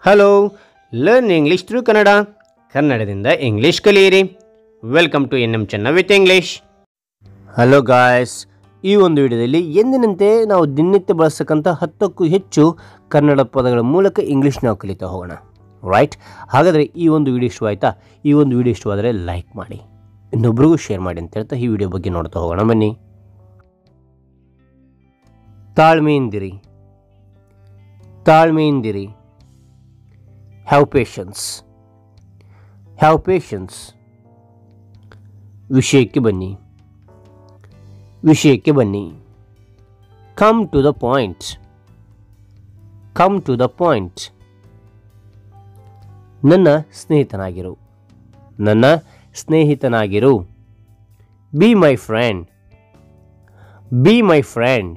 hello learn English through Kannada ಕನ್ನಡದಿಂದ English ಕಲಿಯಿರಿ welcome to N M Chenna with English hello guys ಈ ಒಂದು ವಿಡಿಯೋದಲ್ಲಿ ಎಂದಿನಂತೆ ನಾವು ದಿನನಿತ್ಯ ಬಳಸತಕ್ಕಂಥ ಹತ್ತಕ್ಕೂ ಹೆಚ್ಚು ಕನ್ನಡ ಪದಗಳ ಮೂಲಕ ಇಂಗ್ಲೀಷ್ ನಾವು ಕಲಿತಾ ಹೋಗೋಣ ರೈಟ್ ಹಾಗಾದರೆ ಈ ಒಂದು ವಿಡಿಯೋ ಇಷ್ಟವಾಯ್ತಾ ಈ ಒಂದು ವಿಡಿಯೋ ಇಷ್ಟವಾದರೆ ಲೈಕ್ ಮಾಡಿ ಇನ್ನೊಬ್ರಿಗೂ ಶೇರ್ ಮಾಡಿ ಅಂತ ಹೇಳ್ತಾ ಈ ವಿಡಿಯೋ ಬಗ್ಗೆ ನೋಡ್ತಾ ಹೋಗೋಣ ಬನ್ನಿ ತಾಳ್ಮೆಯಿಂದಿರಿ ತಾಳ್ಮೆಯಿಂದಿರಿ ಹ್ಯಾವ್ ಪೇಷನ್ಸ್ ಹ್ಯಾವ್ ಪೇಷನ್ಸ್ ವಿಷಯಕ್ಕೆ ಬನ್ನಿ ವಿಷಯಕ್ಕೆ ಬನ್ನಿ come to the point come to the point ನನ್ನ ಸ್ನೇಹಿತನಾಗಿರು ನನ್ನ ಸ್ನೇಹಿತನಾಗಿರು be my friend be my friend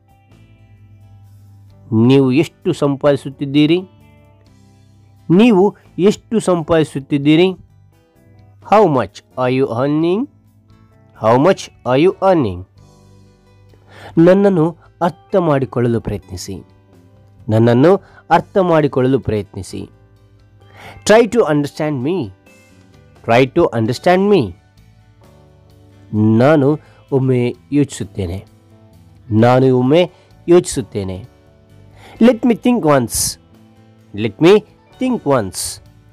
ನೀವು ಎಷ್ಟು ಸಂಪಾದಿಸುತ್ತಿದ್ದೀರಿ ನೀವು ಎಷ್ಟು ಸಂಪಾದಿಸುತ್ತಿದ್ದೀರಿ how much are you earning how much are you earning ನನ್ನನ್ನು ಅರ್ಥ ಮಾಡಿಕೊಳ್ಳಲು ಪ್ರಯತ್ನಿಸಿ ನನ್ನನ್ನು ಅರ್ಥ ಮಾಡಿಕೊಳ್ಳಲು ಪ್ರಯತ್ನಿಸಿ try to understand me try to understand me ನಾನು ಒಮ್ಮೆ ಯೋಚಿಸುತ್ತೇನೆ ನಾನು ಒಮ್ಮೆ ಯೋಚಿಸುತ್ತೇನೆ let me think once let me think once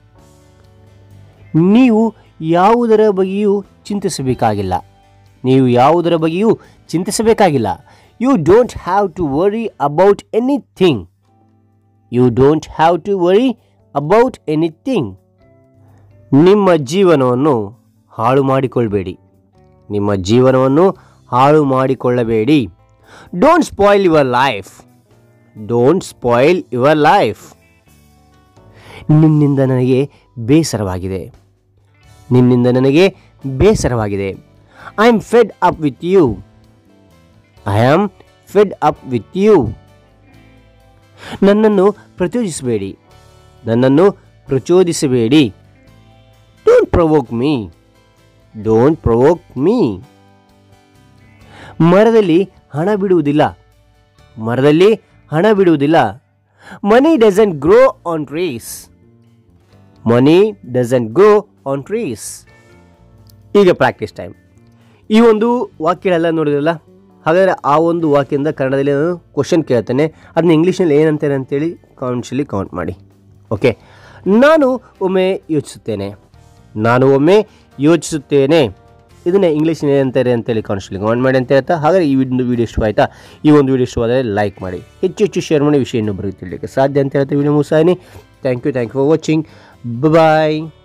ನೀವು ಯಾವುದರ ಬಗ್ಗೆಯೂ ಚಿಂತಿಸಬೇಕಾಗಿಲ್ಲ ನೀವು ಯಾವುದರ ಬಗ್ಗೆಯೂ ಚಿಂತಿಸಬೇಕಾಗಿಲ್ಲ you don't have to worry about anything you don't have to worry about anything ನಿಮ್ಮ ಜೀವನವನ್ನು ಹಾಳು ಮಾಡಿಕೊಳ್ಬೇಡಿ ನಿಮ್ಮ ಜೀವನವನ್ನು ಹಾಳು ಮಾಡಿಕೊಳ್ಳಬೇಡಿ don't spoil your life don't spoil your life ನಿನ್ನಿಂದ ನನಗೆ ಬೇಸರವಾಗಿದೆ ನಿನ್ನಿಂದ ನನಗೆ ಬೇಸರವಾಗಿದೆ I am fed up with you I am fed up with you ನನ್ನನ್ನು ಪ್ರಚೋದಿಸಬೇಡಿ ನನ್ನನ್ನು ಪ್ರಚೋದಿಸಬೇಡಿ don't provoke me don't provoke me ಮರದಲ್ಲಿ ಹಣ ಬಿಡುವುದಿಲ್ಲ ಮರದಲ್ಲಿ ಹಣ ಬಿಡುವುದಿಲ್ಲ money doesn't grow on trees money doesn't grow on trees ಈಗ ಪ್ರಾಕ್ಟೀಸ್ ಟೈಮ್ ಈ ಒಂದು ವಾಕ್ಯಗಳೆಲ್ಲ ನೋಡಿದ್ರಲ್ಲ ಹಾಗಾದರೆ ಆ ಒಂದು ವಾಕ್ಯದಿಂದ ಕನ್ನಡದಲ್ಲಿ ನಾನು ಕ್ವಶನ್ ಕೇಳ್ತೇನೆ ಅದನ್ನ ಇಂಗ್ಲೀಷ್ನಲ್ಲಿ ಏನಂತೇನೆ ಅಂತೇಳಿ ಕಾಮೆಂಟ್ಸಲ್ಲಿ ಕಮೆಂಟ್ ಮಾಡಿ ಓಕೆ ನಾನು ಒಮ್ಮೆ ಯೋಚಿಸುತ್ತೇನೆ ನಾನು ಒಮ್ಮೆ ಯೋಚಿಸುತ್ತೇನೆ ಇದನ್ನೇ ಇಂಗ್ಲೀಷ್ನಲ್ಲಿ ಏನಂತಾರೆ ಅಂತೇಳಿ ಕಾಮೆಂಟ್ಸಲ್ಲಿ ಕಮೆಂಟ್ ಮಾಡಿ ಅಂತ ಹೇಳ್ತಾ ಹಾಗಾದರೆ ಈ ಒಂದು ವಿಡಿಯೋ ಇಷ್ಟವಾಯ್ತಾ ಈ ಒಂದು ವಿಡಿಯೋ ಇಷ್ಟವಾದರೆ ಲೈಕ್ ಮಾಡಿ ಹೆಚ್ಚು ಹೆಚ್ಚು ಶೇರ್ ಮಾಡಿ ವಿಷಯ ಇನ್ನೊಬ್ಬರಿಗೆ ತಿಳಿಲಿಕ್ಕೆ ಸಾಧ್ಯ ಅಂತ ಹೇಳ್ತಾ ವಿಡಿಯೋ ಮುಗಿಸಾನಿ thank you thank you for watching bye